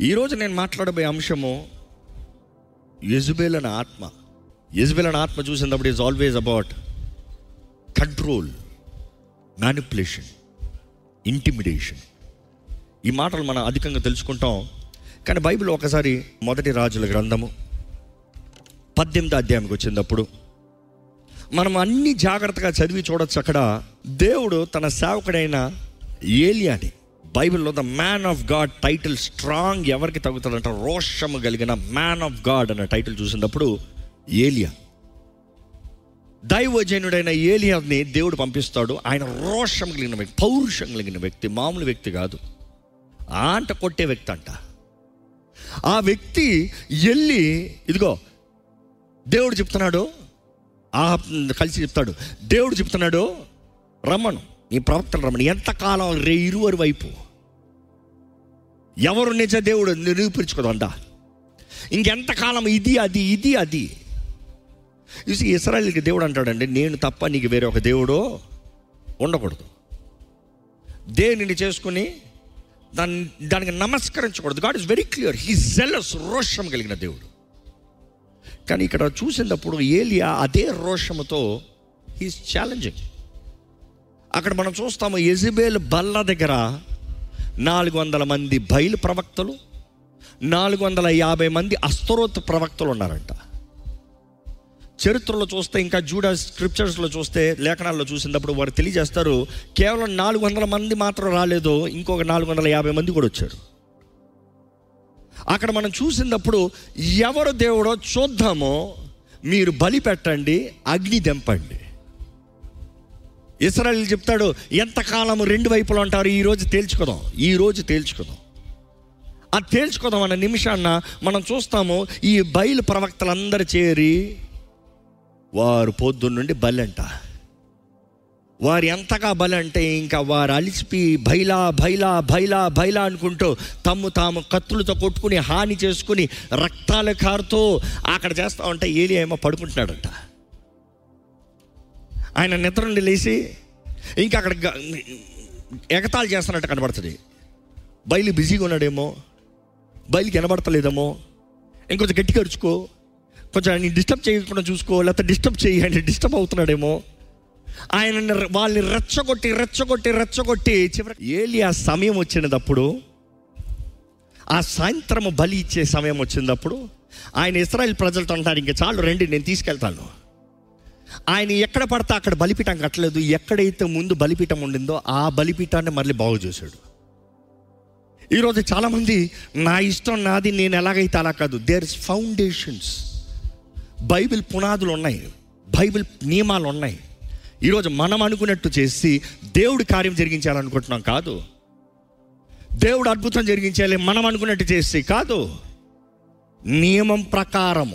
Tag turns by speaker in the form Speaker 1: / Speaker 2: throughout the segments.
Speaker 1: ఈరోజు నేను మాట్లాడబోయే అంశము యజుబేల్ అనే ఆత్మ యజుబేల్ అనే ఆత్మ చూసినప్పుడు is always about control manipulation intimidation ఈ మాటలు మనం అధికంగా తెలుసుకుంటాం కానీ బైబిల్ ఒకసారి మొదటి రాజుల గ్రంథము పద్దెనిమిది అధ్యాయంకి వచ్చినప్పుడు మనం అన్ని జాగ్రత్తగా చదివి చూడొచ్చు అక్కడ దేవుడు తన సేవకుడైన ఏలియాని బైబిల్లో the man of God title strong ఎవరికి తగ్గుతుందంట రోషము కలిగిన మ్యాన్ ఆఫ్ గాడ్ అనే టైటిల్ చూసినప్పుడు ఏలియా దైవజనుడైన ఏలియాని దేవుడు పంపిస్తాడు ఆయన రోషం కలిగిన వ్యక్తి పౌరుషం కలిగిన వ్యక్తి మామూలు వ్యక్తి కాదు ఆంట కొట్టే వ్యక్తి అంట ఆ వ్యక్తి వెళ్ళి ఇదిగో దేవుడు చెప్తున్నాడు ఆ కలిసి చెప్తాడు దేవుడు చెప్తున్నాడు రమ్మను నీ ప్రవక్తలు రమ్మను ఎంతకాలం రే ఇరువరు వైపు ఎవరు నిజ దేవుడు నిరూపించుకోదంట ఇంకెంతకాలం ఇది అది ఇది అది చూసి ఇస్రాయల్కి దేవుడు అంటాడండి నేను తప్ప నీకు వేరే ఒక దేవుడు ఉండకూడదు దేనిని చేసుకుని దాన్ని దానికి నమస్కరించకూడదు God is very clear he jealous రోషం కలిగిన దేవుడు కానీ ఇక్కడ చూసినప్పుడు ఏలియా అదే రోషముతో హీస్ ఛాలెంజింగ్ అక్కడ మనం చూస్తాము ఎజిబేల్ బల్ల దగ్గర నాలుగు వందల మంది బయలు ప్రవక్తలు నాలుగు వందల యాభై మంది అస్తరోత్ ప్రవక్తలు ఉన్నారంట చరిత్రలో చూస్తే ఇంకా జూడా స్క్రిప్చర్స్లో చూస్తే లేఖనాల్లో చూసినప్పుడు వారు తెలియజేస్తారు కేవలం నాలుగు వందల మంది మాత్రం రాలేదు ఇంకొక నాలుగు వందల యాభై మంది కూడా వచ్చారు అక్కడ మనం చూసినప్పుడు ఎవరు దేవుడో చూద్దామో మీరు బలి పెట్టండి అగ్ని దెంపండి ఇస్రాయల్ చెప్తాడు ఎంతకాలం రెండు వైపులు అంటారు ఈరోజు తేల్చుకుందాం ఈరోజు తేల్చుకుందాం ఆ తేల్చుకుందాం అన్న నిమిషాన్న మనం చూస్తాము ఈ బయలు ప్రవక్తలందరూ చేరి వారు పొద్దున్న నుండి బలి అంట వారు ఎంతగా బలి అంటే ఇంకా వారు అలిసిపి బైలా బైలా బైలా బైలా అనుకుంటూ తమ్ము తాము కత్తులతో కొట్టుకుని హాని చేసుకుని రక్తాలు కారుతూ అక్కడ చేస్తా ఉంటే ఏలి ఏమో పడుకుంటున్నాడంట ఆయన నిద్ర నుండి లేచి ఇంకా అక్కడ గ- ఎగతాళి చేస్తున్నట్టు కనబడుతుంది బయలు బిజీగా ఉన్నాడేమో బయలుకి వినబడతలేదేమో ఇంకొంచెం గట్టిగా అరుచుకో కొంచెం ఆయన డిస్టర్బ్ చేయకుండా చూసుకో లేకపోతే డిస్టర్బ్ చేయి ఆయన డిస్టర్బ్ అవుతున్నాడేమో ఆయన వాళ్ళని రెచ్చగొట్టి రెచ్చగొట్టి రెచ్చగొట్టి చివరి ఏలి ఆ సమయం వచ్చినప్పుడు ఆ సాయంత్రం బలి ఇచ్చే సమయం వచ్చినప్పుడు ఆయన ఇస్రాయల్ ప్రజలతో అంటారు ఇంకా చాలు రండి నేను తీసుకెళ్తాను ఆయన ఎక్కడ పడితే అక్కడ బలిపీఠం కట్టలేదు ఎక్కడైతే ముందు బలిపీఠం ఉండిందో ఆ బలిపీఠాన్ని మళ్ళీ బాగు చేశాడు ఈరోజు చాలామంది నా ఇష్టం నాది నేను ఎలాగైతే అలా కాదు దేర్ ఇస్ ఫౌండేషన్స్ బైబిల్ పునాదులు ఉన్నాయి బైబిల్ నియమాలు ఉన్నాయి ఈరోజు మనం అనుకున్నట్టు చేసి దేవుడి కార్యం జరిగించాలనుకుంటున్నాం కాదు దేవుడు అద్భుతం జరిగించాలి మనం అనుకున్నట్టు చేసి కాదు నియమం ప్రకారము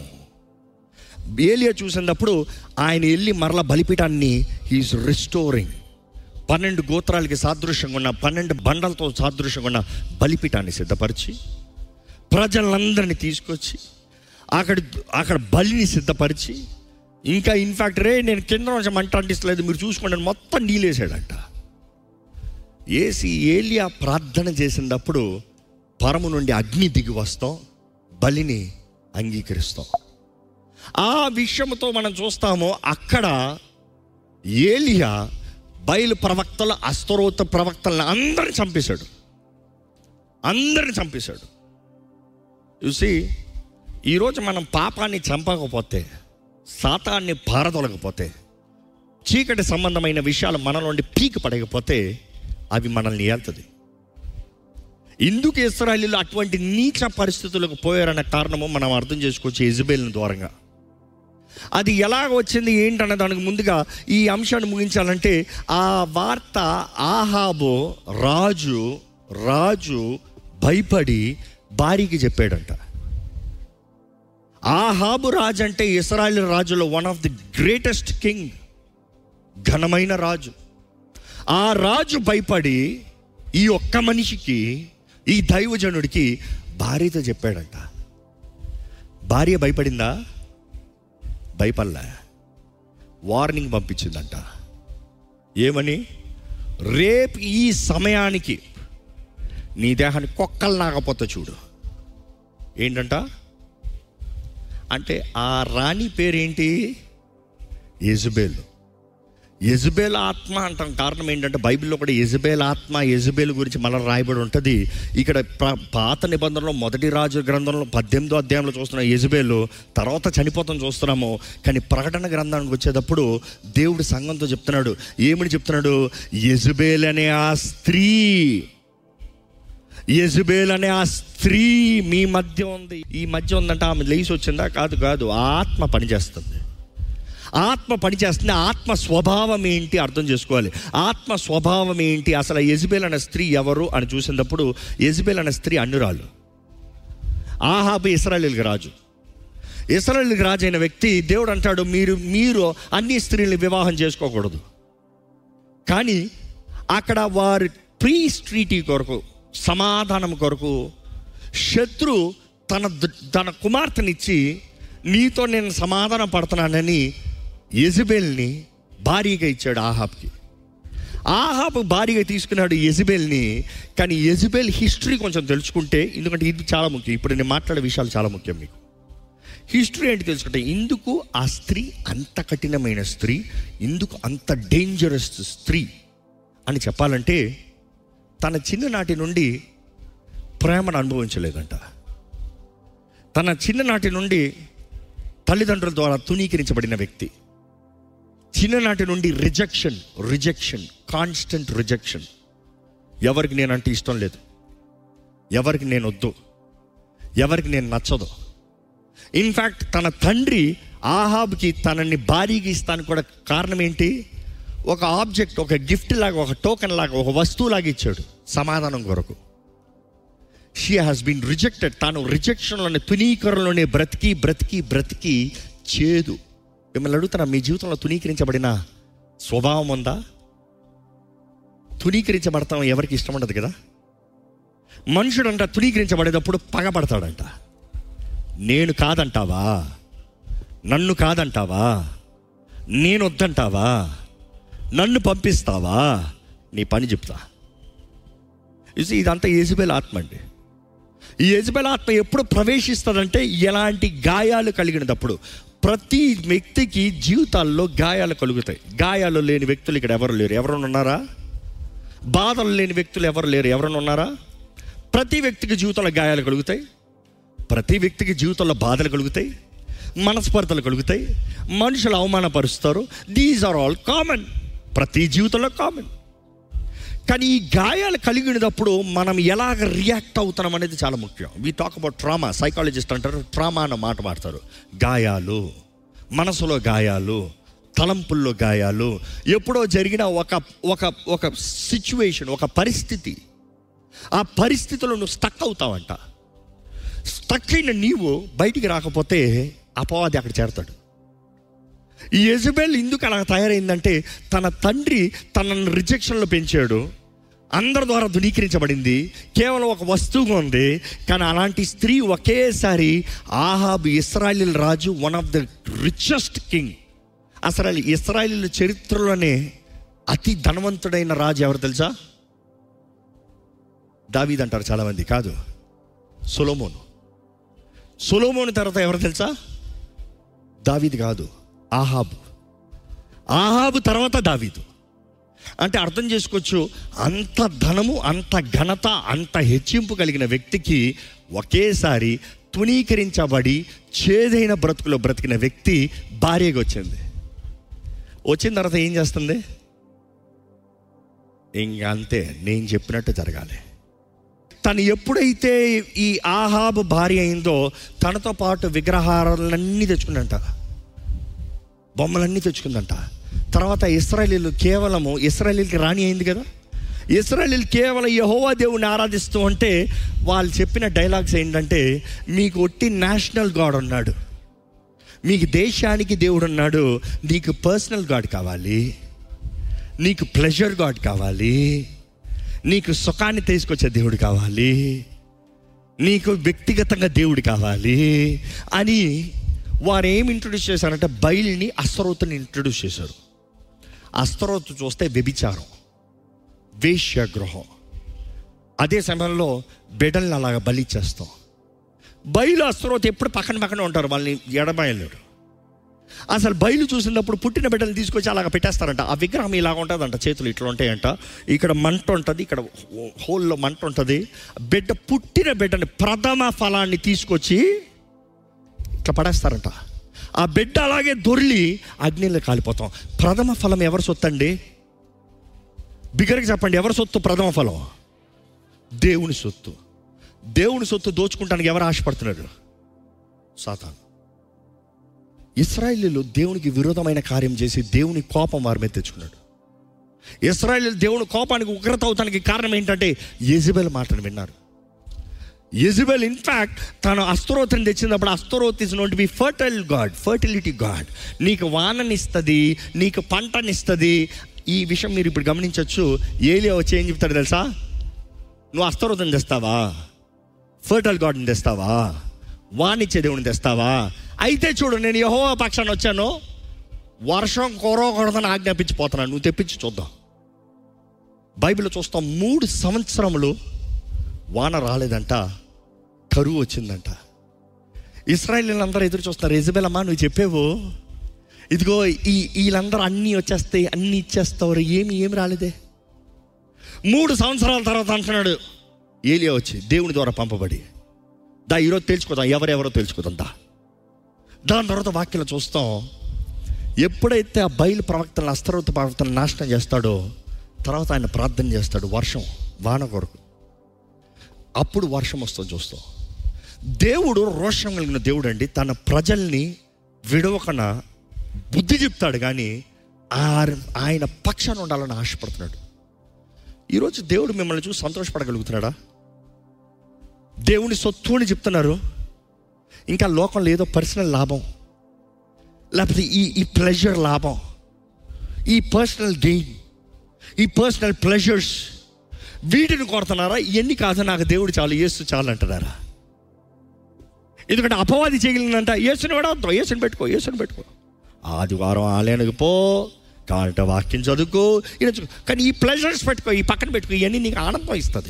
Speaker 1: ఏలియా చూసినప్పుడు ఆయన వెళ్ళి మరల బలిపీఠాన్ని హీఈస్ రిస్టోరింగ్ పన్నెండు గోత్రాలకి సాదృశ్యంగా ఉన్న పన్నెండు బండలతో సాదృశ్యంగా ఉన్న బలిపీఠాన్ని సిద్ధపరిచి ప్రజలందరినీ తీసుకొచ్చి అక్కడ అక్కడ బలిని సిద్ధపరిచి ఇంకా ఇన్ఫాక్ట్ రే నేను కింద నుంచి మంట అంటిస్తలేదు మీరు చూసుకోండి అని మొత్తం నీళ్ళేసాడంట ఏసి ఏలియా ప్రార్థన చేసినప్పుడు పరము నుండి అగ్ని దిగి వస్తాం బలిని అంగీకరిస్తాం ఆ విషయంతో మనం చూస్తాము అక్కడ ఏలియా బయలు ప్రవక్తల అస్తరోత ప్రవక్తలను అందరిని చంపేశాడు అందరిని చంపేశాడు చూసి ఈరోజు మనం పాపాన్ని చంపకపోతే సాతాన్ని పారదొలకపోతే చీకటి సంబంధమైన విషయాలు మన నుండి పీకి పడకపోతే అవి మనల్ని ఏల్తుంది ఎందుకు ఇస్రాయలీలు అటువంటి నీచ పరిస్థితులకు పోయారన్న కారణము మనం అర్థం చేసుకోవచ్చు ఇజబేల్ దూరంగా అది ఎలాగ వచ్చింది ఏంటన్న దానికి ముందుగా ఈ అంశాన్ని ముగించాలంటే ఆ వార్త ఆహాబు రాజు రాజు భయపడి భార్యకి చెప్పాడంట ఆహాబు రాజు అంటే ఇస్రాయల్ రాజులో one of the greatest king ఘనమైన రాజు ఆ రాజు భయపడి ఈ ఒక్క మనిషికి ఈ దైవజనుడికి భార్యతో చెప్పాడంట భార్య భయపడిందా భయపడలే వార్నింగ్ పంపించిందంట ఏమని రేపు ఈ సమయానికి నీ దేహాన్ని కుక్కలు నాకపోతే చూడు ఏంటంట అంటే ఆ రాణి పేరేంటి యజబేల్ యజబేల్ ఆత్మ అంటాం కారణం ఏంటంటే బైబిల్లో కూడా యజబేల్ ఆత్మ యజబేల్ గురించి మళ్ళీ రాయబడి ఉంటుంది ఇక్కడ ప్ర- పాత నిబంధనలో మొదటి రాజు గ్రంథంలో పద్దెనిమిదో అధ్యాయంలో చూస్తున్న యజబేల్ తర్వాత చనిపోతాం చూస్తున్నాము కానీ ప్రకటన గ్రంథానికి వచ్చేటప్పుడు దేవుడు సంఘంతో చెప్తున్నాడు ఏమని చెప్తున్నాడు యజబేల్ అనే ఆ స్త్రీ యజబేల్ అనే ఆ స్త్రీ మీ మధ్య ఉంది ఈ మధ్య ఉందంటే ఆమె లేచి వచ్చిందా కాదు కాదు ఆ ఆత్మ పనిచేస్తుంది ఆత్మ పనిచేస్తుంది ఆత్మ స్వభావం ఏంటి అర్థం చేసుకోవాలి ఆత్మ స్వభావం ఏంటి అసలు యజబేల్ అనే స్త్రీ ఎవరు అని చూసినప్పుడు యజబేల్ అనే స్త్రీ అన్నురాలు ఆహాబు ఇస్రాయలీలకు రాజు ఇస్రాయలీలకు రాజు అయిన వ్యక్తి దేవుడు అంటాడు మీరు మీరు అన్ని స్త్రీల్ని వివాహం చేసుకోకూడదు కానీ అక్కడ వారి ప్రీ స్ట్రీటీ కొరకు సమాధానం కొరకు శత్రు తన ద- తన కుమార్తెనిచ్చి నీతో నేను సమాధానం పడుతున్నానని యజబేల్ని భారీగా ఇచ్చాడు ఆహాబ్కి ఆహాబ్ భారీగా తీసుకున్నాడు యజబేల్ని కానీ యజబేల్ హిస్టరీ కొంచెం తెలుసుకుంటే ఎందుకంటే ఇది చాలా ముఖ్యం ఇప్పుడు నేను మాట్లాడే విషయాలు చాలా ముఖ్యం మీకు హిస్టరీ ఏంటి తెలుసుకుంటే ఇందుకు ఆ స్త్రీ అంత కఠినమైన స్త్రీ ఇందుకు అంత డేంజరస్ స్త్రీ అని చెప్పాలంటే తన చిన్ననాటి నుండి ప్రేమను అనుభవించలేదంట తన చిన్ననాటి నుండి తల్లిదండ్రుల ద్వారా తునీకరించబడిన వ్యక్తి చిన్ననాటి నుండి రిజెక్షన్ రిజెక్షన్ కాన్స్టెంట్ రిజెక్షన్ ఎవరికి నేనంటే ఇష్టం లేదు ఎవరికి నేను వద్దు ఎవరికి నేను నచ్చదు ఇన్ఫ్యాక్ట్ తన తండ్రి ఆహాబ్కి తనని భారీగా ఇస్తాను కూడా కారణం ఏంటి ఒక ఆబ్జెక్ట్ ఒక గిఫ్ట్ లాగా ఒక టోకెన్ లాగా ఒక వస్తువు లాగా ఇచ్చాడు సమాధానం కొరకు షీ హాస్ బీన్ రిజెక్టెడ్ తాను రిజెక్షన్లోనే తునీకరణలోనే బ్రతికి బ్రతికి బ్రతికి చేదు మిమ్మల్ని అడుగుతున్నా మీ జీవితంలో తునీకరించబడిన స్వభావం ఉందా తునీకరించబడతాం ఎవరికి ఇష్టం ఉండదు కదా మనుషుడంట తునీకరించబడేటప్పుడు పగపడతాడంట నేను కాదంటావా నన్ను కాదంటావా నేను వద్దంటావా నన్ను పంపిస్తావా నీ పని చెప్తా ఇది ఇదంతా యజబేల్ ఆత్మ అండి ఈ యజబేల్ ఆత్మ ఎప్పుడు ప్రవేశిస్తుందంటే ఎలాంటి గాయాలు కలిగినప్పుడు ప్రతి వ్యక్తికి జీవితాల్లో గాయాలు కలుగుతాయి గాయాలు లేని వ్యక్తులు ఇక్కడ ఎవరు లేరు ఎవరైనా ఉన్నారా బాధలు లేని వ్యక్తులు ఎవరు లేరు ఎవరైనా ఉన్నారా ప్రతి వ్యక్తికి జీవితంలో గాయాలు కలుగుతాయి ప్రతి వ్యక్తికి జీవితంలో బాధలు కలుగుతాయి మనస్పర్ధలు కలుగుతాయి మనుషులు అవమానపరుస్తారు దీస్ ఆర్ ఆల్ కామన్ ప్రతి జీవితంలో కామన్ కానీ ఈ గాయాలు కలిగినప్పుడు మనం ఎలాగ రియాక్ట్ అవుతున్నాం అనేది చాలా ముఖ్యం we talk about trauma psychologist అంటారు ట్రామా అన్న మాట మాడతారు గాయాలు మనసులో గాయాలు తలంపుల్లో గాయాలు ఎప్పుడో జరిగిన ఒక ఒక ఒక సిచ్యువేషన్ ఒక పరిస్థితి ఆ పరిస్థితిలో నువ్వు స్టక్ అవుతావంట స్టక్ అయిన నీవు బయటికి రాకపోతే అపవాది అక్కడ చేరతాడు ఈ యజబెల్ ఎందుకు అలా తయారైందంటే తన తండ్రి తనను రిజెక్షన్లో పెంచాడు అందరి ద్వారా ధృవీకరించబడింది కేవలం ఒక వస్తువుగా ఉంది కానీ అలాంటి స్త్రీ ఒకేసారి ఆహాబ్ ఇస్రాయలీల రాజు one of the richest king అసలు ఇస్రాయలీల చరిత్రలోనే అతి ధనవంతుడైన రాజు ఎవరు తెలుసా దావీద్ అంటారు చాలామంది కాదు సొలోమోను సొలోమోను తర్వాత ఎవరు తెలుసా దావీద్ కాదు ఆహాబు ఆహాబు తర్వాత దావీదు అంటే అర్థం చేసుకోవచ్చు అంత ధనము అంత ఘనత అంత హెచ్చింపు కలిగిన వ్యక్తికి ఒకేసారి తునీకరించబడి చేదైన బ్రతుకులో బ్రతికిన వ్యక్తి భార్యగా వచ్చింది వచ్చిన తర్వాత ఏం చేస్తుంది ఇంక అంతే నేను చెప్పినట్టు జరగాలి తను ఎప్పుడైతే ఈ ఆహాబు భార్య అయిందో తనతో పాటు విగ్రహాలన్నీ తెచ్చుకుందంట బొమ్మలన్నీ తెచ్చుకుందంట తర్వాత ఇస్రాయలీలు కేవలము ఇస్రాయలీలకి రాణి అయింది కదా ఇస్రాయలీలు కేవలం యహోవా దేవుని ఆరాధిస్తూ ఉంటే వాళ్ళు చెప్పిన డైలాగ్స్ ఏంటంటే మీకు ఒట్టి నేషనల్ గాడ్ ఉన్నాడు మీకు దేశానికి దేవుడు ఉన్నాడు నీకు పర్సనల్ గాడ్ కావాలి నీకు ప్లెజర్ గాడ్ కావాలి నీకు సుఖాన్ని తీసుకొచ్చే దేవుడు కావాలి నీకు వ్యక్తిగతంగా దేవుడు కావాలి అని వారు ఏం ఇంట్రొడ్యూస్ చేశారంటే బయలుని అస్తరోతుని ఇంట్రొడ్యూస్ చేశారు అస్తరోతు చూస్తే వ్యభిచారం వేశ్యగృహం అదే సమయంలో బిడ్డల్ని అలాగ బలి చేస్తాం బయలు అస్త్రోత ఎప్పుడు పక్కన పక్కన ఉంటారు వాళ్ళని ఎడబాయలేడు అసలు బయలు చూసినప్పుడు పుట్టిన బిడ్డలు తీసుకొచ్చి అలాగ పెట్టేస్తారంట ఆ విగ్రహం ఇలాగ ఉంటుందంట చేతులు ఇట్లా ఉంటాయంట ఇక్కడ మంట ఉంటుంది ఇక్కడ హోల్లో మంట ఉంటుంది బిడ్డ పుట్టిన బిడ్డని ప్రథమ ఫలాన్ని తీసుకొచ్చి ఇట్లా పడేస్తారంట ఆ బిడ్డ అలాగే దొర్లి అగ్నిలో కాలిపోతాం ప్రథమ ఫలం ఎవరి సొత్తు అండి బిగరకి చెప్పండి ఎవరి సొత్తు ప్రథమ ఫలం దేవుని సొత్తు దేవుని సొత్తు దోచుకుంటానికి ఎవరు ఆశపడుతున్నారు సాతాను ఇస్రాయేలీలు దేవునికి విరోధమైన కార్యం చేసి దేవుని కోపం వారి మీద తెచ్చుకున్నాడు ఇస్రాయేల్ దేవుని కోపానికి ఉగ్రత అవటానికి కారణం ఏంటంటే యెజబెల్ మాటను విన్నారు యెజబెల్ ఇన్ఫాక్ట్ తను అస్తరోతిని తెచ్చినప్పుడు అస్తరోత్ is not be fertile God fertility God నీకు వాననిస్తుంది నీకు పంటనిస్తుంది ఈ విషయం మీరు ఇప్పుడు గమనించవచ్చు ఏలియా వచ్చి ఏం చెప్తాడు తెలుసా నువ్వు అస్తరోతం తెస్తావా ఫర్టైల్ గాడ్ని తెస్తావా వాణిచ్చే దేవుని తెస్తావా అయితే చూడు నేను యహో పక్షాన్ని వచ్చాను వర్షం కొరకూడదని ఆజ్ఞాపించిపోతున్నాను నువ్వు తెప్పించి చూద్దాం బైబిల్ చూస్తాం మూడు సంవత్సరములు వాన రాలేదంట కరువు వచ్చిందంట ఇస్రాయల్ అందరూ ఎదురు చూస్తున్నారు ఇజబెలమ్మా నువ్వు చెప్పేవు ఇదిగో ఈ వీళ్ళందరూ అన్నీ వచ్చేస్తాయి అన్నీ ఇచ్చేస్తావు ఏమి ఏమి రాలేదే మూడు సంవత్సరాల తర్వాత అంటున్నాడు ఏలియా వచ్చి దేవుని ద్వారా పంపబడి దా ఈరోజు తెలుసుకుందాం ఎవరెవరో తెలుసుకుందాం దా దాని తర్వాత వాక్యలో చూస్తాం ఎప్పుడైతే ఆ బయలు ప్రవక్తలను అస్తరవత ప్రవక్తను నాశనం చేస్తాడో తర్వాత ఆయన ప్రార్థన చేస్తాడు వర్షం వాన కొరకు అప్పుడు వర్షం వస్తుంది చూస్తాం దేవుడు రోషం కలిగిన దేవుడు అండి తన ప్రజల్ని విడవకన బుద్ధి చెప్తాడు కానీ ఆ- ఆయన పక్షాన ఉండాలని ఆశపడుతున్నాడు ఈరోజు దేవుడు మిమ్మల్ని చూసి సంతోషపడగలుగుతున్నాడా దేవుని సొత్తు అని చెప్తున్నారు ఇంకా లోకంలో ఏదో పర్సనల్ లాభం లేకపోతే ఈ ఈ ప్లెజర్ లాభం ఈ పర్సనల్ గెయిన్ ఈ పర్సనల్ ప్లెజర్స్ వీటిని కొడుతున్నారా ఇవన్నీ కాదు నాకు దేవుడు చాలు యేసు చాలు అంటున్నారా ఎందుకంటే అపవాది చేయగలిగినంట యేసుని కూడా వద్దు యేసుని పెట్టుకో యేసుని పెట్టుకో ఆదివారం ఆలయానికి పో కావాలంటే వాక్యం చదువుకో ఈయన కానీ ఈ ప్లెజర్స్ పెట్టుకో ఈ పక్కన పెట్టుకో ఇవన్నీ నీకు ఆనందం ఇస్తుంది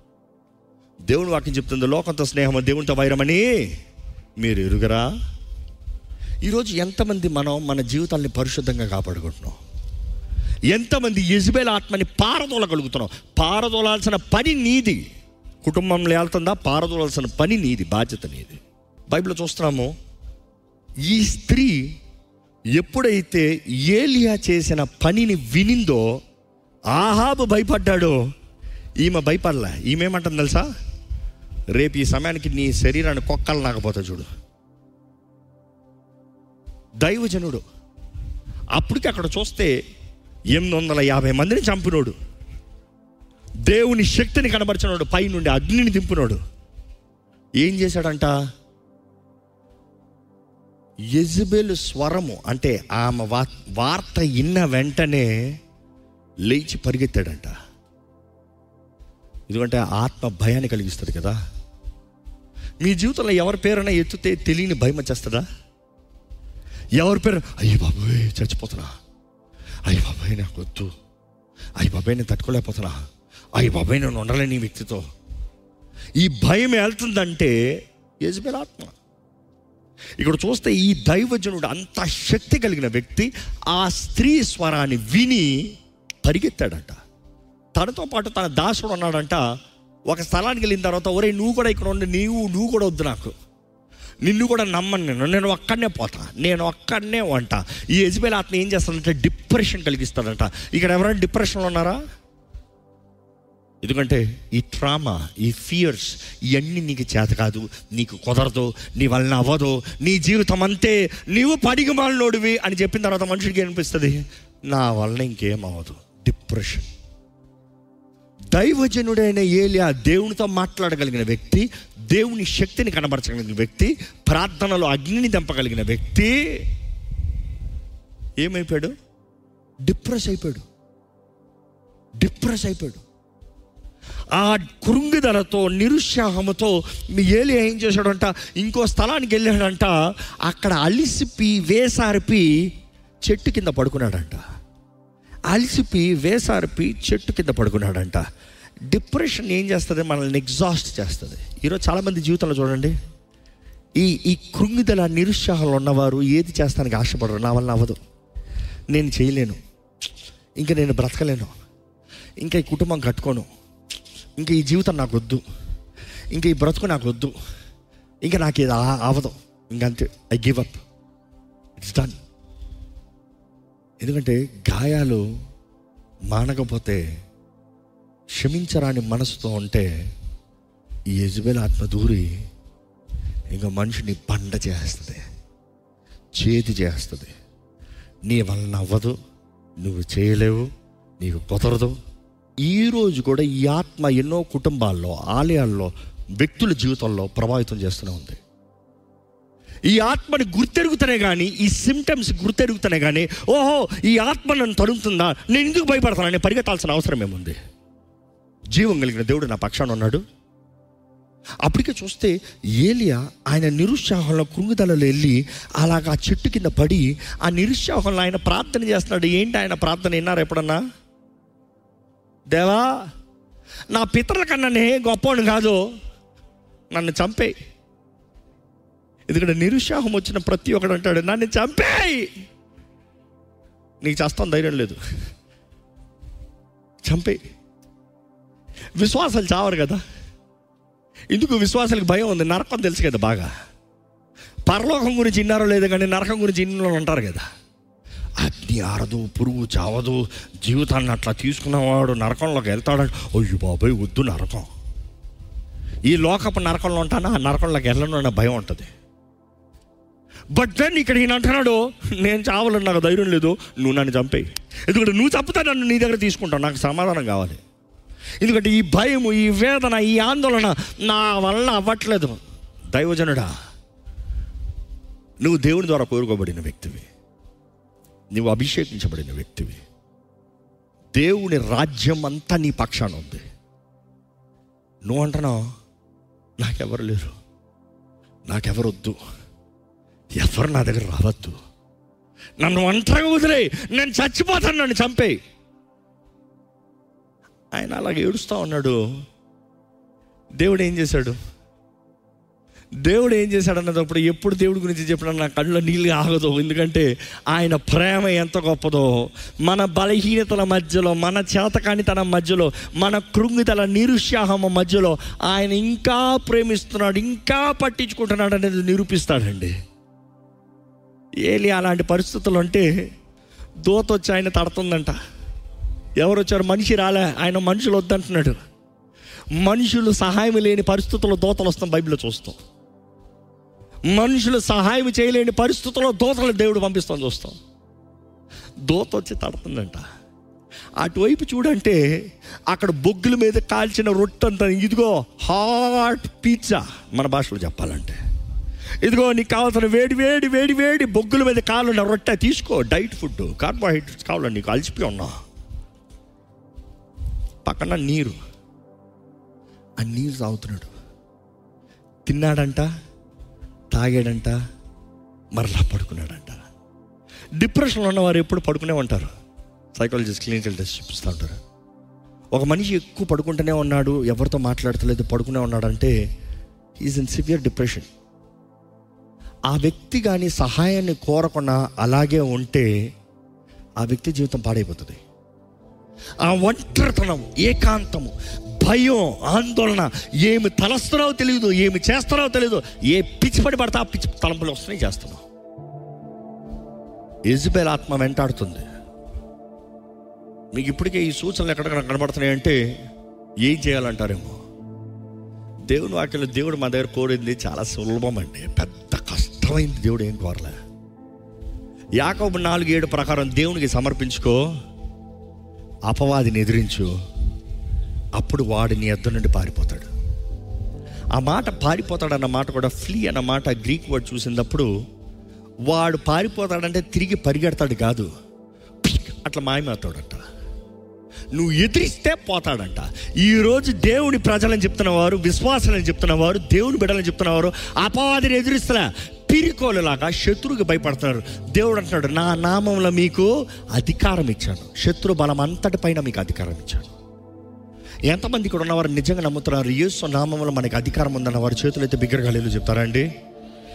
Speaker 1: దేవుని వాక్యం చెప్తుంది లోకంతో స్నేహం దేవునితో వైరమని మీరు ఎరుగరా ఈరోజు ఎంతమంది మనం మన జీవితాల్ని పరిశుద్ధంగా కాపాడుకుంటున్నాం ఎంతమంది యజ్బేల్ ఆత్మని పారదోలగలుగుతున్నాం పారదోలాల్సిన పని నీది కుటుంబంలో వెళ్తుందా పారదోలాల్సిన పని నీది బాధ్యత నీది బైబిల్లో చూస్తున్నాము ఈ స్త్రీ ఎప్పుడైతే ఏలియా చేసిన పనిని వినిందో ఆహాబు భయపడ్డాడో ఈమె భయపడలే ఈమె ఏమంటుంది తెలుసా రేపు ఈ సమయానికి నీ శరీరాన్ని కొక్కలు నాకపోతా చూడు దైవజనుడు అప్పటికి అక్కడ చూస్తే ఎనిమిది వందల యాభై మందిని చంపినోడు దేవుని శక్తిని కనబరిచినోడు పై నుండి అగ్నిని దింపినోడు ఏం చేశాడంట యజ్బేలు స్వరము అంటే ఆమె వా వార్త ఇన్న వెంటనే లేచి పరిగెత్తాడంట ఎందుకంటే ఆత్మ భయాన్ని కలిగిస్తుంది కదా మీ జీవితంలో ఎవరి పేరైనా ఎత్తుతే తెలియని భయం వచ్చేస్తుందా ఎవరి పేరు అయ్యి బాబోయ్ చచ్చిపోతున్నా అయ్యి బాబాయ్ నాకు వద్దు అయ్యి బాబాయ్ నేను తట్టుకోలేకపోతున్నా అయ్యి బాబాయ్ నేను ఉండలేని ఈ వ్యక్తితో ఈ భయం వెళ్తుందంటే యజ్బేల్ ఆత్మ ఇక్కడ చూస్తే ఈ దైవజనుడు అంత శక్తి కలిగిన వ్యక్తి ఆ స్త్రీ స్వరాన్ని విని పరిగెత్తాడంట తనతో పాటు తన దాసుడు ఉన్నాడంట ఒక స్థలానికి వెళ్ళిన తర్వాత ఒరే నువ్వు కూడా ఇక్కడ ఉండి నీవు నువ్వు కూడా వద్దు నాకు నిన్ను కూడా నమ్మను నేను నేను ఒక్కడనే పోతా నేను ఒక్కడనే వంట ఈ యజ్బేల్ ఆత్మ ఏం చేస్తాడంటే డిప్రెషన్ కలిగిస్తాడంట ఇక్కడ ఎవరైనా డిప్రెషన్లో ఉన్నారా ఎందుకంటే ఈ ట్రామా ఈ ఫియర్స్ ఇవన్నీ నీకు చేత కాదు నీకు కుదరదు నీ వలన అవ్వదు నీ జీవితం అంతే నీవు పడిగి మాలినోడివి అని చెప్పిన తర్వాత మనుషుడికి అనిపిస్తుంది నా వలన ఇంకేం అవ్వదు డిప్రెషన్ దైవజనుడైన ఏలియా దేవునితో మాట్లాడగలిగిన వ్యక్తి దేవుని శక్తిని కనబరచగలిగిన వ్యక్తి ప్రార్థనలో అగ్నిని దంపగలిగిన వ్యక్తి ఏమైపోయాడు డిప్రెస్ అయిపోయాడు డిప్రెస్ అయిపోయాడు ఆ కృంగిదలతో నిరుత్సాహముతో మీ ఏలి ఏం చేశాడంట ఇంకో స్థలానికి వెళ్ళాడంట అక్కడ అలిసిపి వేసారిపి చెట్టు కింద పడుకున్నాడంట అలిసిపి వేసారిపి చెట్టు కింద పడుకున్నాడంట డిప్రెషన్ ఏం చేస్తుంది మనల్ని ఎగ్జాస్ట్ చేస్తుంది ఈరోజు చాలామంది జీవితంలో చూడండి ఈ ఈ కృంగిదల నిరుత్సాహంలో ఉన్నవారు ఏది చేస్తానికి ఆశపడరు నా వల్ల అవ్వదు నేను చేయలేను ఇంకా నేను బ్రతకలేను ఇంకా ఈ కుటుంబం కట్టుకోను ఇంకా ఈ జీవితం నాకు వద్దు ఇంకా ఈ బ్రతుకు నాకు వద్దు ఇంకా నాకు ఇది ఆ- అవ్వదు ఇంకంతే I give up it's done ఎందుకంటే గాయాలు మానకపోతే క్షమించరాని మనసుతో ఉంటే ఈ యజబెల్ ఆత్మ దూరి ఇంకా మనిషిని పండ చేస్తుంది చేతి చేస్తుంది నీ వలన అవ్వదు నువ్వు చేయలేవు నీకు కుదరదు ఈరోజు కూడా ఈ ఆత్మ ఎన్నో కుటుంబాల్లో ఆలయాల్లో వ్యక్తుల జీవితంలో ప్రభావితం చేస్తూనే ఉంది ఈ ఆత్మని గుర్తెరుగుతనే కానీ ఈ సిమ్టమ్స్ గుర్తెరుగుతనే కానీ ఓహో ఈ ఆత్మ నన్ను తరుముతుందా నేను ఎందుకు భయపడతానని పరిగెత్తాల్సిన అవసరం ఏముంది జీవం కలిగిన దేవుడు నా పక్షాన ఉన్నాడు అప్పటికే చూస్తే ఏలియా ఆయన నిరుత్సాహంలో కృంగుదలలో వెళ్ళి అలాగా ఆ చెట్టు కింద పడి ఆ నిరుత్సాహంలో ఆయన ప్రార్థన చేస్తున్నాడు ఏంటి ఆయన ప్రార్థన విన్నారు ఎప్పుడన్నా దేవా నా పితరుల కన్నా నేను గొప్పవాడిని కాదు నన్ను చంపేయి ఎందుకంటే నిరుత్సాహం వచ్చిన ప్రతి ఒక్కడు అంటాడు నన్ను చంపేయి నీకు చేస్తాం ధైర్యం లేదు చంపేయి విశ్వాసాలు చావరు కదా ఎందుకు విశ్వాసాలకు భయం ఉంది నరకం తెలుసు కదా బాగా పరలోకం గురించి విన్నారో లేదో కానీ నరకం గురించి ఇన్న ఉంటారు కదా అగ్ని ఆరదు పురుగు చావదు జీవితాన్ని అట్లా తీసుకున్నవాడు నరకంలోకి వెళ్తాడు అయ్యో బాబాయ్ వద్దు నరకం ఈ లోకపు నరకంలో ఉంటానా ఆ నరకంలోకి వెళ్ళను అన్న భయం ఉంటుంది బట్ దెన్ ఇక్కడ ఈయన అంటున్నాడు నేను చావాలని నాకు ధైర్యం లేదు నువ్వు నన్ను చంపేయి ఎందుకంటే నువ్వు చంపుతా నన్ను నీ దగ్గర తీసుకుంటావు నాకు సమాధానం కావాలి ఎందుకంటే ఈ భయము ఈ వేదన ఈ ఆందోళన నా వల్ల అవ్వట్లేదు దైవజనుడా నువ్వు దేవుని ద్వారా కోరుకోబడిన వ్యక్తివి నువ్వు అభిషేకించబడిన వ్యక్తివి దేవుని రాజ్యం అంతా నీ పక్షాన ఉంది నువ్వు అంటున్నావు నాకెవరు లేరు నాకెవరు వద్దు ఎవరు నా దగ్గర రావద్దు నన్ను ఒంటరిగా వదిలే నేను చచ్చిపోతాను నన్ను చంపేయి ఆయన అలాగే ఏడుస్తూ ఉన్నాడు దేవుడు ఏం చేశాడు దేవుడు ఏం చేశాడు అన్నప్పుడు ఎప్పుడు దేవుడి గురించి చెప్పినా నా కళ్ళలో నీళ్ళు ఆగదు ఎందుకంటే ఆయన ప్రేమ ఎంత గొప్పదో మన బలహీనతల మధ్యలో మన చేతకానితనం మధ్యలో మన కృంగితల నిరుత్సాహం మధ్యలో ఆయన ఇంకా ప్రేమిస్తున్నాడు ఇంకా పట్టించుకుంటున్నాడు అనేది నిరూపిస్తాడండి ఏలి అలాంటి పరిస్థితులు అంటే దోత వచ్చి ఆయన తడుతుందంట ఎవరు వచ్చారు మనిషి రాలే ఆయన మనుషులు వద్దంటున్నాడు మనుషులు సహాయం లేని పరిస్థితుల్లో దోతలు వస్తాం బైబిల్లో చూస్తాం మనుషులు సహాయం చేయలేని పరిస్థితుల్లో దోతలు దేవుడు పంపిస్తాం చూస్తాం దోత వచ్చి తడుతుందంట అటువైపు చూడంటే అక్కడ బొగ్గుల మీద కాల్చిన రొట్టె అంత ఇదిగో హాట్ పిజ్జా మన భాషలో చెప్పాలంటే ఇదిగో నీకు కావాల్సిన వేడి వేడి వేడి వేడి బొగ్గుల మీద కాలున్న రొట్టె తీసుకో డైట్ ఫుడ్ కార్బోహైడ్రేట్స్ కావాలని నీకు అలసిపోయి ఉన్నా పక్కన నీరు ఆ నీరు తాగుతున్నాడు తిన్నాడంట తాగాడంట మరలా పడుకున్నాడంట డిప్రెషన్లో ఉన్నవారు ఎప్పుడు పడుకునే ఉంటారు సైకాలజిస్ట్ క్లినికల్ టెస్ట్ చూపిస్తూ ఉంటారు ఒక మనిషి ఎక్కువ పడుకుంటూనే ఉన్నాడు ఎవరితో మాట్లాడతలేదు పడుకునే ఉన్నాడంటే ఈజ్ ఇన్ సివియర్ డిప్రెషన్ ఆ వ్యక్తి కానీ సహాయాన్ని కోరకుండా అలాగే ఉంటే ఆ వ్యక్తి జీవితం పాడైపోతుంది ఆ ఒంటరితనం ఏకాంతము భయం ఆందోళన ఏమి తలస్తున్నావో తెలియదు ఏమి చేస్తున్నావో తెలియదు ఏ పిచ్చి పడి పడితే ఆ పిచ్చి తలంపులు వస్తున్నాయి చేస్తున్నావు ఇజబెల్ ఆత్మ వెంటాడుతుంది మీకు ఇప్పటికే ఈ సూచనలు ఎక్కడెక్కడ కనబడుతున్నాయి అంటే ఏం చేయాలంటారేమో దేవుని వాక్యంలో దేవుడు మా దగ్గర కోరింది చాలా సులభం అండి పెద్ద కష్టమైంది దేవుడు ఏం కోరలే యాకోబు నాలుగు ఏడు ప్రకారం దేవునికి సమర్పించుకో అపవాదిని ఎదిరించు అప్పుడు వాడు నీ ఎద్దు నుండి పారిపోతాడు ఆ మాట పారిపోతాడు అన్న మాట కూడా ఫ్లీ అన్న మాట గ్రీక్ వర్డ్ చూసినప్పుడు వాడు పారిపోతాడంటే తిరిగి పరిగెడతాడు కాదు అట్లా మాయమవుతాడంట నువ్వు ఎదిరిస్తే పోతాడంట ఈరోజు దేవుని ప్రజలని చెప్తున్న వారు విశ్వాసాలని చెప్తున్న వారు దేవుని బిడ్డలని చెప్తున్న వారు అపవాదిని ఎదిరిస్తున్నా పిరికోలులాగా శత్రువుకి భయపడుతున్నారు దేవుడు అంటున్నాడు నా నామంలో మీకు అధికారం ఇచ్చాను శత్రు బలం అంతటి పైన మీకు అధికారం ఇచ్చాను ఎంతమంది ఇక్కడ ఉన్నవారు నిజంగా నమ్ముతున్నారు యేసు నామంలో మనకి అధికారం ఉందన్న వారి చేతులు అయితే బిగ్గరగా లేదు చెప్తారా అండి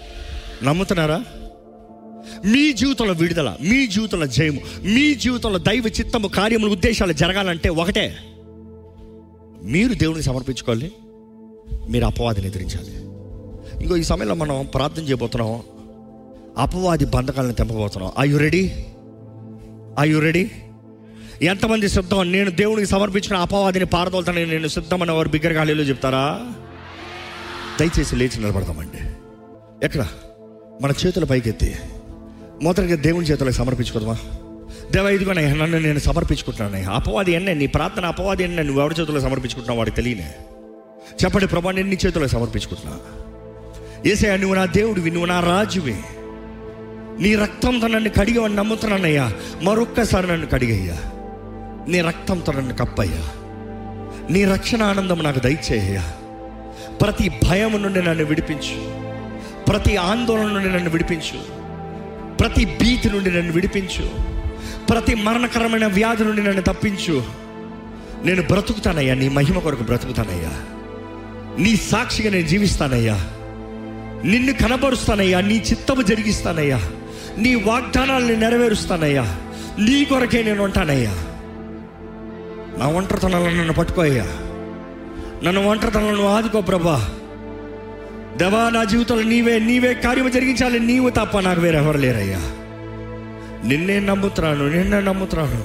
Speaker 1: నమ్ముతున్నారా మీ జీవితంలో విడుదల మీ జీవితంలో జయము మీ జీవితంలో దైవ చిత్తము కార్యములు ఉద్దేశాలు జరగాలంటే ఒకటే మీరు దేవునికి సమర్పించుకోవాలి మీరు అపవాదిని ఎదిరించాలి ఇంకో ఈ సమయంలో మనం ప్రార్థన చేయబోతున్నాం అపవాది బంధకాలను తెంపబోతున్నాం are you ready are you ready ఎంతమంది సిద్ధం నేను దేవునికి సమర్పించిన అపవాదిని పారదోలుతానని నేను సిద్ధమని వారు బిగ్గరగా హల్లెలూయా చెప్తారా దయచేసి లేచి నిలబడతామండి ఎక్కడ మన చేతుల పైకెత్తి మొదటిగా దేవుని చేతులకు సమర్పించుకోదమా దేవ ఇదిగోనయ్యా నన్ను నేను సమర్పించుకుంటున్నాను అపవాది ఎన్నే నీ ప్రార్థన అపవాది ఎన్నే నువ్వు ఎవరి చేతుల్లో సమర్పించుకుంటున్నావు వాడికి తెలియనే చెప్పండి ప్రభా నేను నీ చేతులకు సమర్పించుకుంటున్నా ఏసయ్యా నువ్వు నా దేవుడివి నువ్వు నా రాజువి నీ రక్తంతో నన్ను కడిగవని నమ్ముతున్నానయ్యా మరొక్కసారి నన్ను కడిగయ్యా నీ రక్తంతో నన్ను కప్పయ్యా నీ రక్షణ ఆనందం నాకు దయచేయ్యా ప్రతి భయం నుండి నన్ను విడిపించు ప్రతి ఆందోళన నుండి నన్ను విడిపించు ప్రతి భీతి నుండి నన్ను విడిపించు ప్రతి మరణకరమైన వ్యాధి నుండి నన్ను తప్పించు నేను బ్రతుకుతానయ్యా నీ మహిమ కొరకు బ్రతుకుతానయ్యా నీ సాక్షిగా నేను జీవిస్తానయ్యా నిన్ను కనబరుస్తానయ్యా నీ చిత్తము జరిగిస్తానయ్యా నీ వాగ్దానాలను నెరవేరుస్తానయ్యా నీ కొరకే నేను ఉంటానయ్యా నా ఒంటరితనాలను నన్ను పట్టుకోయ్యా నన్ను ఒంటరితనాలను ఆదుకో ప్రభా దేవా నా జీవితంలో నీవే నీవే కార్యము జరిగించాలి నీవు తప్ప నాకు వేరెవరు లేరయ్యా నిన్నే నమ్ముతున్నాను నిన్నే నమ్ముతున్నాను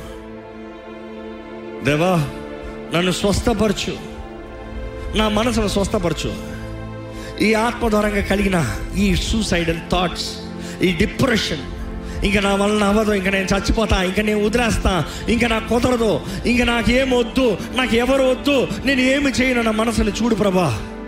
Speaker 1: దేవా నన్ను స్వస్థపరచు నా మనసును స్వస్థపరచు ఈ ఆత్మద్వారంగా కలిగిన ఈ సూసైడల్ థాట్స్ ఈ డిప్రెషన్ ఇంకా నా వలన అవ్వదు ఇంకా నేను చచ్చిపోతా ఇంకా నేను వదిలేస్తా ఇంకా నాకు కుదరదు ఇంకా నాకు ఏం వద్దు నాకు ఎవరు వద్దు నేను ఏమి చేయను నా మనసుని చూడు ప్రభా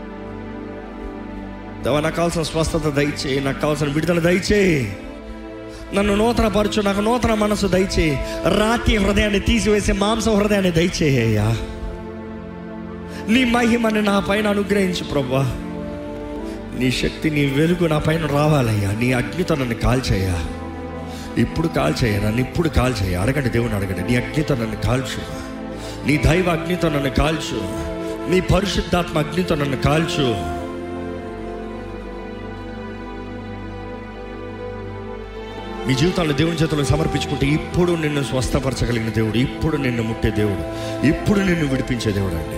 Speaker 1: దేవా నాకు కావాల్సిన స్వస్థత దయచేయి నాకు కావాల్సిన విడుదల దయచేయి నన్ను నూతన పరచు నాకు నూతన మనసు దయచేయి రాతి హృదయాన్ని తీసివేసి మాంస హృదయాన్ని దయచేయ్యా నీ మహిమని నా పైన అనుగ్రహించు ప్రభా నీ శక్తి నీ వెలుగు నా పైన రావాలయ్యా నీ అగ్నితో నన్ను కాల్చయ్యా ఇప్పుడు కాల్చేయ నన్ను ఇప్పుడు కాల్చేయ అడగండి దేవుని అడగండి నీ అగ్నితో నన్ను కాల్చు నీ దైవ అగ్నితో నన్ను కాల్చు నీ పరిశుద్ధాత్మ అగ్నితో నన్ను కాల్చు మీ జీవితాన్ని దేవుని చేతులకు సమర్పించుకుంటే ఇప్పుడు నిన్ను స్వస్థపరచగలిగిన దేవుడు ఇప్పుడు నిన్ను ముట్టే దేవుడు ఇప్పుడు నిన్ను విడిపించే దేవుడు అండి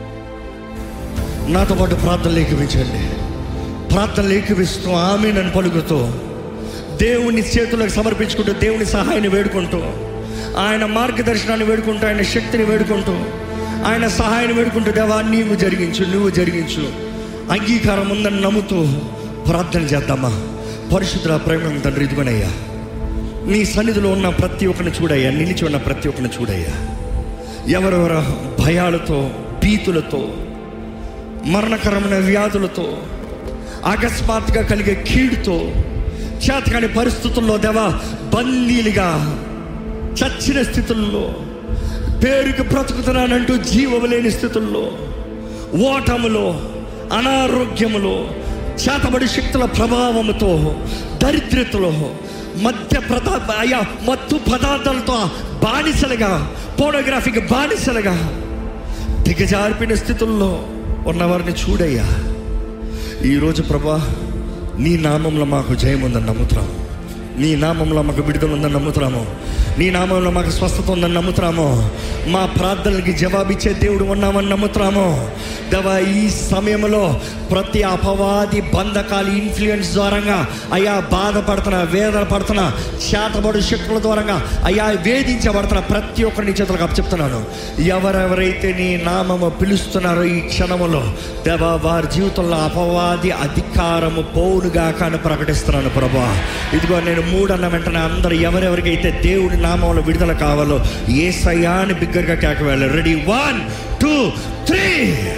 Speaker 1: నాతో పాటు ప్రార్థన లేఖించండి ప్రార్థన లేఖిస్తూ ఆమె నన్ను పలుకుతూ దేవుని చేతులకు సమర్పించుకుంటూ దేవుని సహాయాన్ని వేడుకుంటూ ఆయన మార్గదర్శనాన్ని వేడుకుంటూ ఆయన శక్తిని వేడుకుంటూ ఆయన సహాయాన్ని వేడుకుంటూ దేవా నీవు జరిగించు నువ్వు జరిగించు అంగీకారం ఉందని నమ్ముతూ ప్రార్థన చేద్దామా పరిశుద్ధ ప్రేమ తండ్రి ఇదిగోనయ్యా నీ సన్నిధిలో ఉన్న ప్రతి ఒక్కరిని చూడయ్యా నిలిచి ఉన్న ప్రతి ఒక్కరిని చూడయ్యా ఎవరెవరు భయాలతో భీతులతో మరణకరమైన వ్యాధులతో అకస్మాత్తుగా కలిగే కీడుతో చేతకాని పరిస్థితుల్లో దేవా బందీలుగా చచ్చిన స్థితుల్లో పేరుకి బ్రతుకుతున్నానంటూ జీవము లేని స్థితుల్లో ఓటములో అనారోగ్యములో చేతబడి శక్తుల ప్రభావముతో దరిద్రతలో మధ్య ప్రదా అయ్యా మత్తు పదార్థాలతో బానిసలుగా పోనోగ్రఫీకి బానిసలుగా దిగజారిపిన స్థితుల్లో ఉన్నవారిని చూడయ్యా ఈరోజు ప్రభా నీ నామంలో మాకు జయం ఉందని నమ్ముతున్నాము నీ నామంలో మాకు విడుదల ఉందని నమ్ముతున్నాము నీ నామంలో మాకు స్వస్థత ఉందని నమ్ముతున్నాము మా ప్రార్థనలకి జవాబిచ్చే దేవుడు ఉన్నామని నమ్ముతున్నాము దేవా ఈ సమయంలో ప్రతి అపవాది బంధకాలు ఇన్ఫ్లుయెన్స్ ద్వారంగా అయ్యా బాధపడుతున్న వేదన పడుతున్న చేతబడు శక్తుల ద్వారంగా అయ్యా వేధించబడుతున్న ప్రతి ఒక్కరిని చేతులకు అప్పచెప్తున్నాను ఎవరెవరైతే నీ నామము పిలుస్తున్నారో ఈ క్షణములో దేవా వారి జీవితంలో అపవాది అధికారము పోవునుగా కానీ ప్రకటిస్తున్నాను ప్రభా ఇదిగో నేను మూడన్న వెంటనే అందరు ఎవరెవరికైతే దేవుడి నామంలో విడుదల కావాలో ఏ సయాన్ని బిగ్గరగా కేక వెళ్ళాలి రెడీ వన్ టూ త్రీ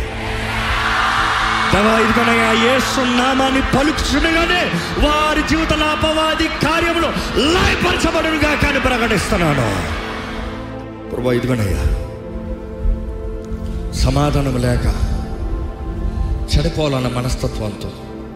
Speaker 1: దేవా ఇదిగోనయ్యా యేసు నామాన్ని పలుకుతుండగానే వారి జీవితంలో అపవాది కార్యములు లయపరచబడునుగా కానీ ప్రకటిస్తున్నాను ప్రభా ఇదిగోనయ్యా సమాధానం లేక చెడిపోవాలన్న మనస్తత్వంతో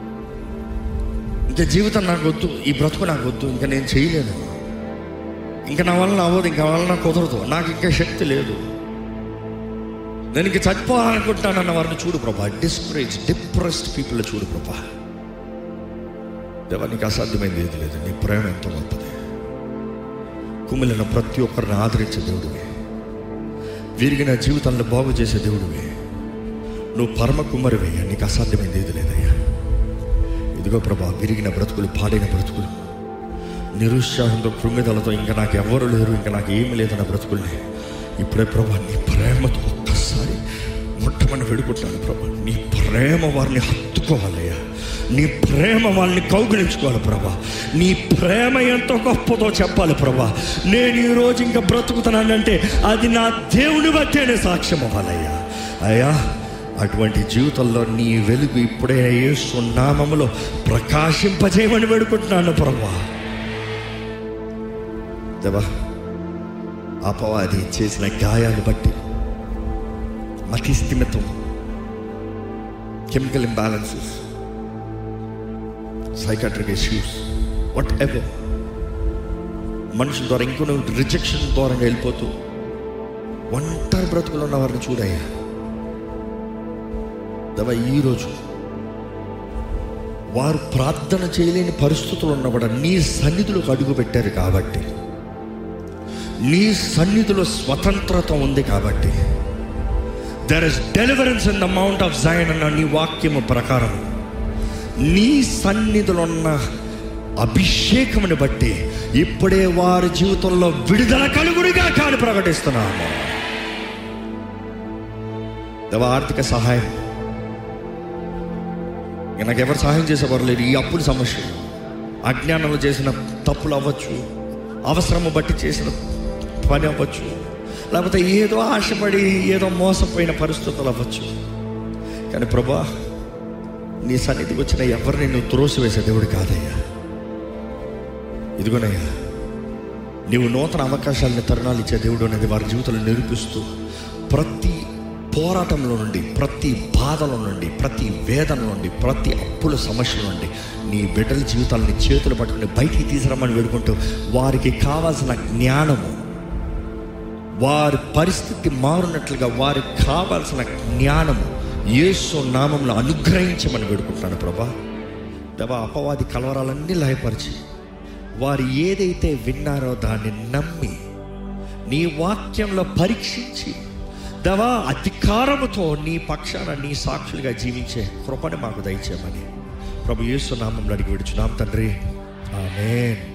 Speaker 1: ఇంకా జీవితం నాకు వద్దు ఈ బ్రతుకు నాకు వద్దు ఇంకా నేను చేయలేను ఇంకా నా వల్ల అవ్వదు ఇంకా వలన కుదరదు నాకు ఇంకా శక్తి లేదు నేను ఇంక చచ్చిపోవాలనుకుంటానన్న వారిని చూడు ప్రభా డిస్కరేజ్ డిప్రెస్డ్ పీపుల్ చూడు ప్రభా దేవా నీకు అసాధ్యమైంది ఏది లేదు నీ ప్రేమ ఎంతో గొప్పది కుమిలిన ప్రతి ఒక్కరిని ఆదరించే దేవుడివి విరిగిన జీవితాలను బాగు చేసే దేవుడివి నువ్వు పరమ కుమ్మరివయ్యా నీకు అసాధ్యమైంది ఏది లేదయ్యా ఇదిగో ప్రభా విరిగిన బ్రతుకులు పాడైన బ్రతుకులు నిరుత్సాహంతో కృంగిదలతో ఇంకా నాకు ఎవరు లేరు ఇంకా నాకు ఏమి లేదన్న బ్రతుకుల్ని ఇప్పుడే ప్రభా నీ ప్రేమతో ఒక్కసారి ముట్టమని వేడుకుంటాను ప్రభా నీ ప్రేమ వారిని హత్తుకోవాలయ్యా నీ ప్రేమ వాళ్ళని కౌగిలించుకోవాలి ప్రభా నీ ప్రేమ ఎంతో గొప్పదో చెప్పాలి ప్రభా నేను ఈరోజు ఇంకా బ్రతుకుతున్నానంటే అది నా దేవుని బట్టేనే సాక్ష్యం అవ్వాలయ్యా అయ్యా అటువంటి జీవితంలో నీ వెలుగు ఇప్పుడే యేసు నామములో ప్రకాశింపజేయమని వేడుకుంటున్నాను ప్రభా దేవా అపవాది చేసిన గాయాలు బట్టి మతి స్థిమితం chemical imbalances psychiatric issues whatever మనుషుల ద్వారా ఇంకొన రిజెక్షన్ ద్వారా వెళ్ళిపోతూ ఒంటరి బ్రతుకులు ఉన్న వారిని చూడయ్యా దవ ఈరోజు వారు ప్రార్థన చేయలేని పరిస్థితులు ఉన్న కూడా నీ సన్నిధిలోకి అడుగు పెట్టారు కాబట్టి నీ సన్నిధిలో స్వతంత్రత ఉంది కాబట్టి there is deliverance in the mount of Zion అన్న నీ వాక్యము ప్రకారం నీ సన్నిధిలో ఉన్న అభిషేకముని బట్టి ఇప్పుడే వారి జీవితంలో విడుదల కలుగుడిగా కాని ప్రకటిస్తున్నాము దేవ ఆర్థిక సహాయం ఇక నాకు ఎవరు సహాయం చేసేవారు లేరు ఈ అప్పుల సమస్య అజ్ఞానంలో చేసిన తప్పులు అవ్వచ్చు అవసరము బట్టి చేసిన పని అవ్వచ్చు లేకపోతే ఏదో ఆశపడి ఏదో మోసపోయిన పరిస్థితులు అవ్వచ్చు కానీ ప్రభా నీ సన్నిధికి వచ్చిన ఎవరిని నువ్వు త్రోసివేసే దేవుడు కాదయ్యా ఇదిగోనయ్యా నీవు నూతన అవకాశాలని తరుణాలు ఇచ్చే దేవుడు అనేది వారి జీవితంలో నిరూపిస్తూ ప్రతి పోరాటంలో నుండి ప్రతి బాధల నుండి ప్రతి వేదన నుండి ప్రతి అప్పుల సమస్యల నుండి నీ బిడ్డల జీవితాలని చేతులు పట్టుకుని బయటికి తీసుకురమ్మని వేడుకుంటూ వారికి కావాల్సిన జ్ఞానము వారి పరిస్థితి మారునట్లుగా వారికి కావాల్సిన జ్ఞానము యేసు నామంలో అనుగ్రహించమని వేడుకుంటున్నాను ప్రభా దేవా అపవాది కలవరాలన్నీ లయపరిచి వారు ఏదైతే విన్నారో దాన్ని నమ్మి నీ వాక్యంలో పరీక్షించి దవా అధికారముతో నీ పక్షాన నీ సాక్షులుగా జీవించే కృపని మాకు దయచేయమని ప్రభు యేసు నామంలో అడిగి విడుచున్నాం తండ్రి ఆమేన్